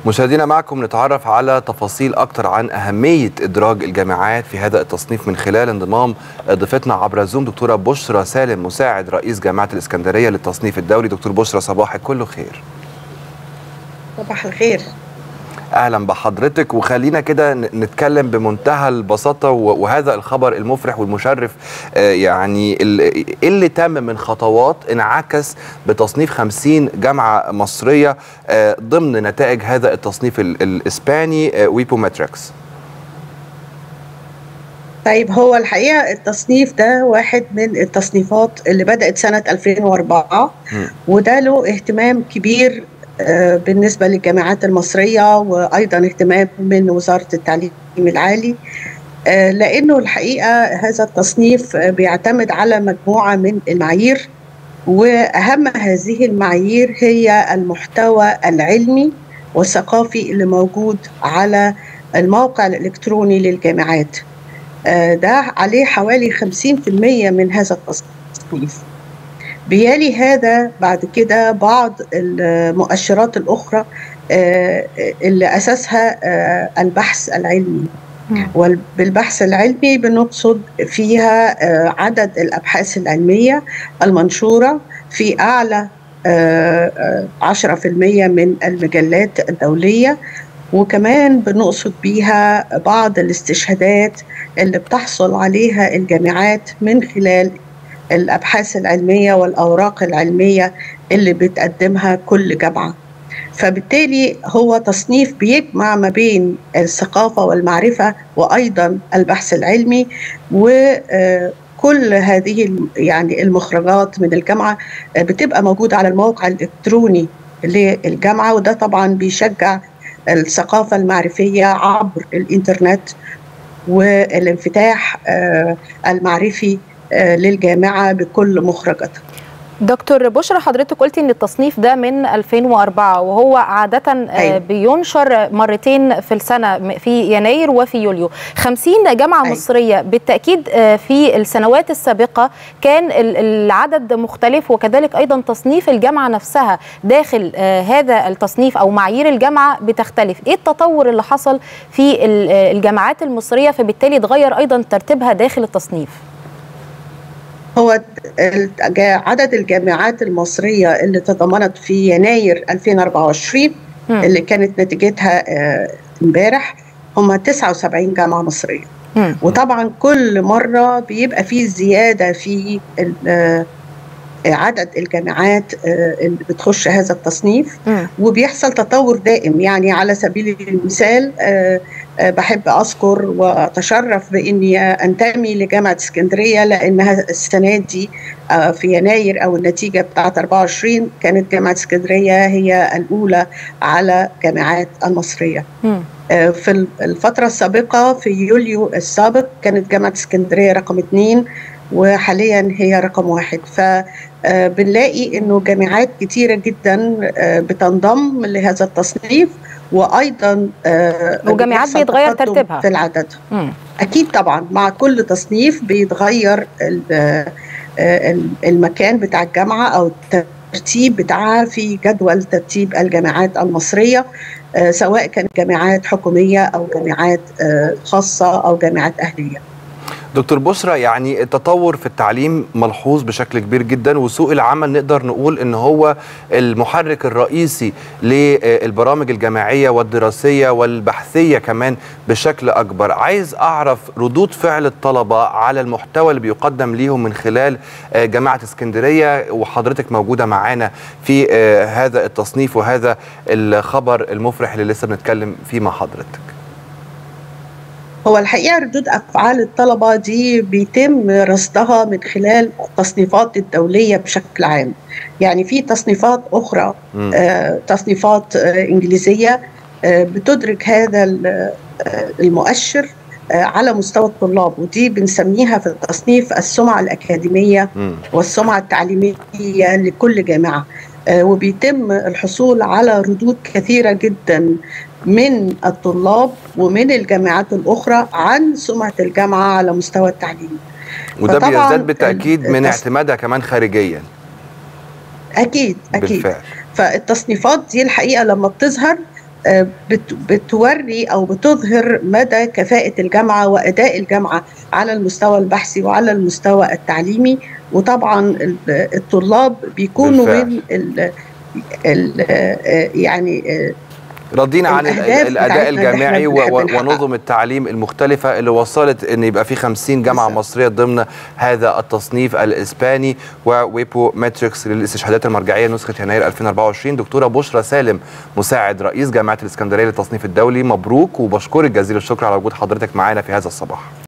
مشاهدينا معكم نتعرف على تفاصيل أكثر عن أهمية إدراج الجامعات في هذا التصنيف من خلال انضمام ضيفتنا عبر زوم دكتورة بشرى سالم مساعد رئيس جامعة الإسكندرية للتصنيف الدولي دكتور بشرى صباحك كله خير صباح الخير اهلا بحضرتك وخلينا كده نتكلم بمنتهى البساطه وهذا الخبر المفرح والمشرف يعني ايه اللي تم من خطوات انعكس بتصنيف 50 جامعه مصريه ضمن نتائج هذا التصنيف الاسباني ويبومتريكس طيب هو الحقيقه التصنيف ده واحد من التصنيفات اللي بدات سنه 2004 م. وده له اهتمام كبير بالنسبة للجامعات المصرية وأيضا اهتمام من وزارة التعليم العالي لأنه الحقيقة هذا التصنيف بيعتمد على مجموعة من المعايير وأهم هذه المعايير هي المحتوى العلمي والثقافي اللي موجود على الموقع الإلكتروني للجامعات ده عليه حوالي 50% من هذا التصنيف بيالي هذا بعد كده بعض المؤشرات الأخرى اللي أساسها البحث العلمي وبالبحث العلمي بنقصد فيها عدد الأبحاث العلمية المنشورة في أعلى 10% من المجلات الدولية وكمان بنقصد بيها بعض الاستشهادات اللي بتحصل عليها الجامعات من خلال الابحاث العلميه والاوراق العلميه اللي بتقدمها كل جامعه فبالتالي هو تصنيف بيجمع ما بين الثقافه والمعرفه وايضا البحث العلمي وكل هذه يعني المخرجات من الجامعه بتبقى موجوده على الموقع الالكتروني للجامعه وده طبعا بيشجع الثقافه المعرفيه عبر الانترنت والانفتاح المعرفي للجامعه بكل مخرجاتها دكتور بشرى حضرتك قلتي ان التصنيف ده من 2004 وهو عاده أيوة. بينشر مرتين في السنه في يناير وفي يوليو 50 جامعه أيوة. مصريه بالتاكيد في السنوات السابقه كان العدد مختلف وكذلك ايضا تصنيف الجامعه نفسها داخل هذا التصنيف او معايير الجامعه بتختلف ايه التطور اللي حصل في الجامعات المصريه فبالتالي اتغير ايضا ترتيبها داخل التصنيف هو عدد الجامعات المصرية اللي تضمنت في يناير 2024 م. اللي كانت نتيجتها امبارح هم 79 جامعة مصرية م. وطبعا كل مرة بيبقى في زيادة في عدد الجامعات اللي بتخش هذا التصنيف م. وبيحصل تطور دائم يعني على سبيل المثال بحب اذكر واتشرف باني انتمي لجامعه اسكندريه لانها السنه دي في يناير او النتيجه بتاعه 24 كانت جامعه اسكندريه هي الاولى على جامعات المصريه. م. في الفتره السابقه في يوليو السابق كانت جامعه اسكندريه رقم اثنين وحاليا هي رقم واحد فبنلاقي انه جامعات كتيره جدا بتنضم لهذا التصنيف وايضا وجامعات بيتغير ترتيبها في العدد مم. اكيد طبعا مع كل تصنيف بيتغير المكان بتاع الجامعه او الترتيب بتاعها في جدول ترتيب الجامعات المصريه سواء كانت جامعات حكوميه او جامعات خاصه او جامعات اهليه دكتور بشرى يعني التطور في التعليم ملحوظ بشكل كبير جدا وسوق العمل نقدر نقول ان هو المحرك الرئيسي للبرامج الجامعيه والدراسيه والبحثيه كمان بشكل اكبر عايز اعرف ردود فعل الطلبه على المحتوى اللي بيقدم ليهم من خلال جامعه اسكندريه وحضرتك موجوده معانا في هذا التصنيف وهذا الخبر المفرح اللي لسه بنتكلم فيه مع حضرتك هو الحقيقه ردود افعال الطلبه دي بيتم رصدها من خلال التصنيفات الدوليه بشكل عام يعني في تصنيفات اخرى آه تصنيفات آه انجليزيه آه بتدرك هذا المؤشر آه على مستوى الطلاب ودي بنسميها في التصنيف السمعه الاكاديميه والسمعه التعليميه لكل جامعه آه وبيتم الحصول على ردود كثيره جدا من الطلاب ومن الجامعات الأخرى عن سمعة الجامعة على مستوى التعليم وده بيزداد بالتأكيد من اعتمادها كمان خارجيا أكيد أكيد بالفعل. فالتصنيفات دي الحقيقة لما بتظهر بتوري او بتظهر مدى كفاءه الجامعه واداء الجامعه على المستوى البحثي وعلى المستوى التعليمي وطبعا الطلاب بيكونوا بالفعل. من ال ال يعني راضيين عن الاداء الجامعي ونظم التعليم المختلفه اللي وصلت ان يبقى في 50 جامعه بالزبط. مصريه ضمن هذا التصنيف الاسباني وويبو ماتريكس للاستشهادات المرجعيه نسخه يناير 2024 دكتوره بشرى سالم مساعد رئيس جامعه الاسكندريه للتصنيف الدولي مبروك وبشكرك جزيل الشكر على وجود حضرتك معانا في هذا الصباح